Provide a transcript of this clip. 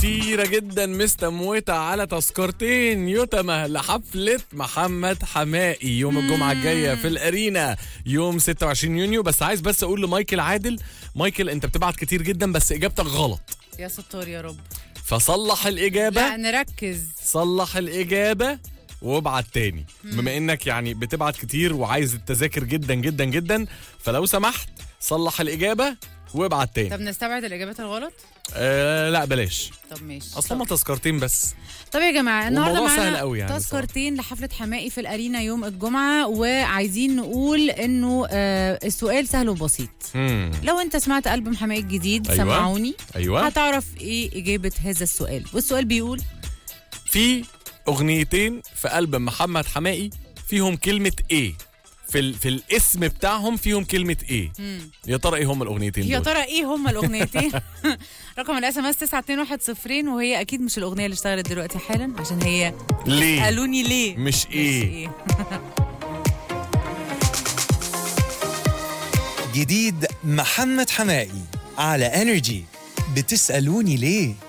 كتيرة جدا مستموتة على تذكرتين يتمة لحفلة محمد حمائي يوم الجمعة الجاية في الأرينا يوم 26 يونيو بس عايز بس أقول لمايكل عادل مايكل أنت بتبعت كتير جدا بس إجابتك غلط يا ستار يا رب فصلح لا الإجابة نركز صلح الإجابة وابعت تاني بما انك يعني بتبعت كتير وعايز التذاكر جدا جدا جدا فلو سمحت صلح الإجابة وابعت تاني طب نستبعد الاجابات الغلط آه لا بلاش طب ماشي اصلا ما تذكرتين بس طب يا جماعه النهارده والموضوع معانا سهل قوي يعني تذكرتين لحفله حمائي في الارينا يوم الجمعه وعايزين نقول انه آه السؤال سهل وبسيط مم. لو انت سمعت البوم حمائي الجديد أيوة. سمعوني ايوه هتعرف ايه اجابه هذا السؤال والسؤال بيقول في اغنيتين في ألبوم محمد حمائي فيهم كلمة ايه في ال... في الاسم بتاعهم فيهم كلمة ايه يا ترى ايه هم الاغنيتين يا دول ترى ايه هما الاغنيتين رقم الاس ام اس 92110 وهي اكيد مش الاغنيه اللي اشتغلت دلوقتي حالا عشان هي ليه قالوني ليه مش ايه جديد محمد حمائي على انرجي بتسألوني ليه